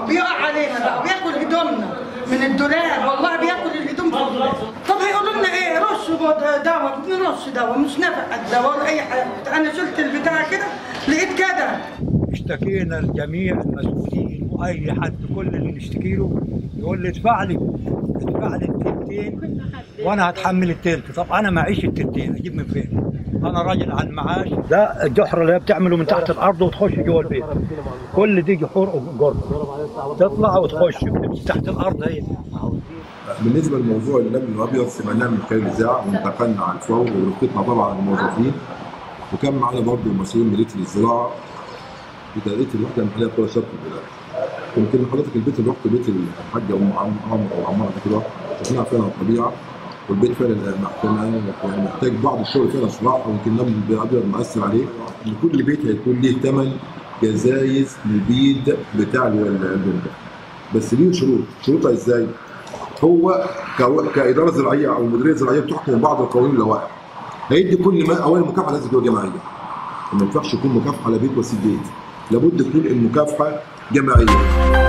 بيقع علينا بقى وبياكل هدومنا من الدولاب والله بياكل الهدوم في الدولاب طب هيقولوا لنا ايه رشوا بود- دواء بنرش دواء مش نافع الدواء ولا اي حاجه انا شلت البتاع كده لقيت كده اشتكينا لجميع المسؤولين واي حد كل اللي نشتكي له يقول لي ادفع لي ادفع لي التلتين وانا هتحمل التلت طب انا معيش التلتين اجيب من فين؟ انا راجل على المعاش ده الجحر اللي هي بتعمله من تحت الارض وتخش جوه البيت كل دي جحور جرة تطلع وتخش بتمشي تحت الارض هي بالنسبه لموضوع اللبن الابيض سمعناه من خلال الاذاعه وانتقلنا على الفور ورفقتنا طبعا الموظفين وكان معانا برضه مسؤول مديريه الزراعه بتأدية الوحده المحليه قرى شرق البلاد. يمكن حضرتك البيت اللي رحت بيت الحاجه ام عم- عمرو او عمار كده شفناها فعلا الطبيعه والبيت فعلا محتاج يعني محتاج بعض الشغل فعلا صراحه ويمكن اللبن الابيض مؤثر عليه ان كل بيت هيكون ليه ثمن جزايز البيد بتاع البن ده. بس ليه شروط، شروطها ازاي؟ هو كو- كاداره زراعيه او مديريه زراعيه بتحكم بعض القوانين واللوائح. هيدي كل ما اولا المكافحه لازم تبقى جماعيه. ما ينفعش يكون مكافحه على بيت وسيد بيت. لابد تكون المكافحه جماعيه.